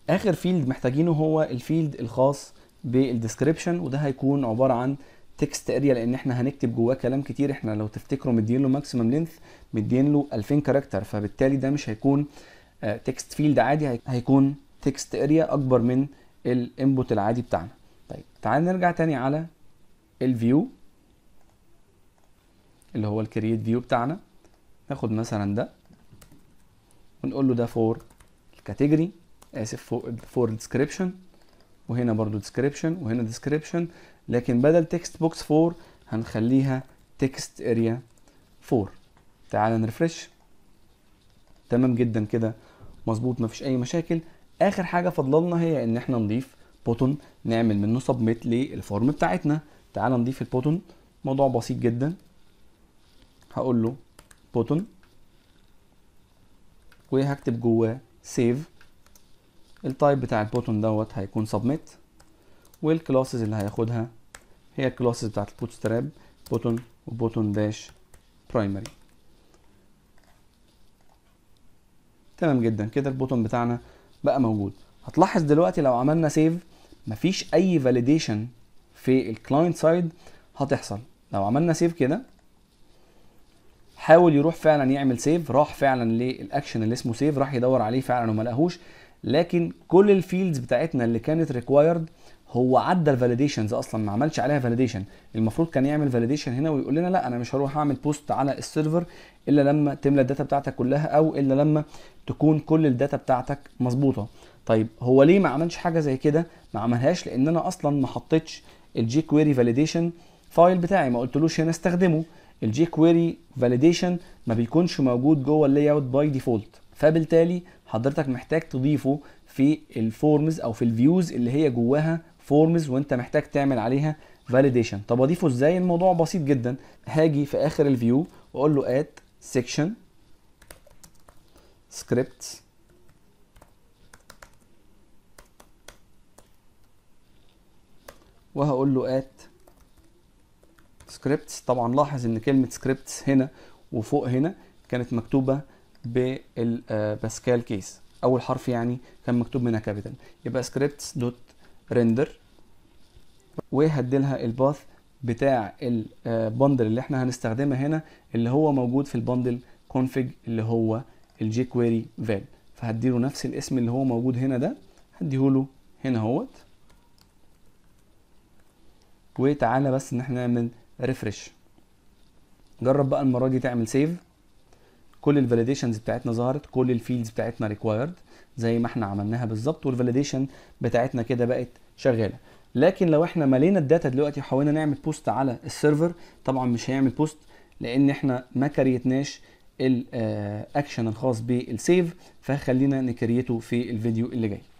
اخر فيلد محتاجينه هو الفيلد الخاص بالديسكريبشن وده هيكون عباره عن تكست اريا لان احنا هنكتب جواه كلام كتير احنا لو تفتكروا مدين له ماكسيمم لينث مدين له 2000 كاركتر فبالتالي ده مش هيكون تكست فيلد عادي هي- هيكون تكست اريا اكبر من الانبوت العادي بتاعنا طيب تعال نرجع تاني على الفيو اللي هو الكرييت فيو بتاعنا ناخد مثلا ده ونقول له ده فور الكاتيجوري اسف فور ديسكريبشن وهنا برضو ديسكريبشن وهنا ديسكريبشن لكن بدل تكست بوكس 4 هنخليها تكست اريا 4 تعال نرفرش تمام جدا كده مظبوط مفيش اي مشاكل اخر حاجه فضلنا هي ان احنا نضيف بوتون نعمل منه سبميت للفورم بتاعتنا تعال نضيف البوتون موضوع بسيط جدا هقول له بوتون وهكتب جواه سيف التايب بتاع البوتون دوت هيكون سبميت والكلاسز اللي هياخدها هي الكلاسز بتاعت البوتستراب بوتون وبوتون داش برايمري تمام جدا كده البوتون بتاعنا بقى موجود هتلاحظ دلوقتي لو عملنا سيف مفيش اي فاليديشن في الكلاينت سايد هتحصل لو عملنا سيف كده حاول يروح فعلا يعمل سيف راح فعلا للاكشن اللي اسمه سيف راح يدور عليه فعلا وما لقاهوش لكن كل الفيلدز بتاعتنا اللي كانت ريكوايرد هو عدى الفاليديشنز اصلا ما عملش عليها فاليديشن المفروض كان يعمل فاليديشن هنا ويقول لنا لا انا مش هروح اعمل بوست على السيرفر الا لما تملى الداتا بتاعتك كلها او الا لما تكون كل الداتا بتاعتك مظبوطه طيب هو ليه ما عملش حاجه زي كده ما عملهاش لان انا اصلا ما حطيتش الجي كويري فاليديشن فايل بتاعي ما قلتلوش هنا استخدمه الجي كويري فاليديشن ما بيكونش موجود جوه اللاي اوت باي ديفولت فبالتالي حضرتك محتاج تضيفه في الفورمز او في الفيوز اللي هي جواها فورمز وانت محتاج تعمل عليها فاليديشن طب اضيفه ازاي الموضوع بسيط جدا هاجي في اخر الفيو واقول له اد سيكشن سكريبت وهقول له اد سكريبتس طبعا لاحظ ان كلمه سكريبتس هنا وفوق هنا كانت مكتوبه بالباسكال كيس اول حرف يعني كان مكتوب منها كابيتال يبقى سكريبتس دوت ريندر وهديلها الباث بتاع البندل اللي احنا هنستخدمها هنا اللي هو موجود في البندل config اللي هو الجي كويري فال فهديله نفس الاسم اللي هو موجود هنا ده هديهوله هنا اهوت وتعالى بس ان احنا نعمل ريفرش جرب بقى المره دي تعمل سيف كل الفاليديشنز بتاعتنا ظهرت كل الفيلدز بتاعتنا ريكوايرد زي ما احنا عملناها بالظبط والفاليديشن بتاعتنا كده بقت شغاله لكن لو احنا ملينا الداتا دلوقتي وحاولنا نعمل بوست على السيرفر طبعا مش هيعمل بوست لان احنا ما كريتناش الاكشن الخاص بالسيف فخلينا نكريته في الفيديو اللي جاي